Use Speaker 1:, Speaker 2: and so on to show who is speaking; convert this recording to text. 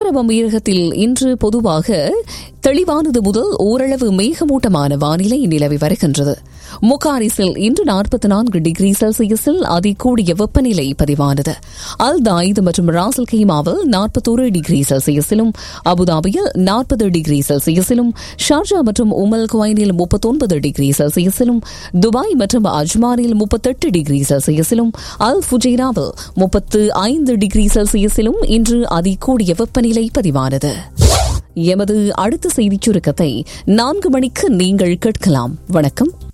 Speaker 1: அரபு அமீரகத்தில் இன்று பொதுவாக தெளிவானது முதல் ஓரளவு மேகமூட்டமான வானிலை நிலவி வருகின்றது முகாரிஸில் இன்று நாற்பத்தி நான்கு டிகிரி செல்சியஸில் அதிகூடிய வெப்பநிலை பதிவானது அல் தாயித் மற்றும் ராசல் கீமாவில் நாற்பத்தோரு டிகிரி செல்சியஸிலும் அபுதாபியில் நாற்பது டிகிரி செல்சியஸிலும் ஷார்ஜா மற்றும் உமல் குவைனில் முப்பத்தொன்பது டிகிரி செல்சியஸிலும் துபாய் மற்றும் அஜ்மானில் முப்பத்தெட்டு டிகிரி செல்சியஸிலும் அல் ஃபுஜைராவில் முப்பத்து ஐந்து டிகிரி செல்சியஸிலும் இன்று அதிகூடிய வெப்பநிலை பதிவானது எமது அடுத்த செய்திச் சுருக்கத்தை நான்கு மணிக்கு நீங்கள் கேட்கலாம் வணக்கம்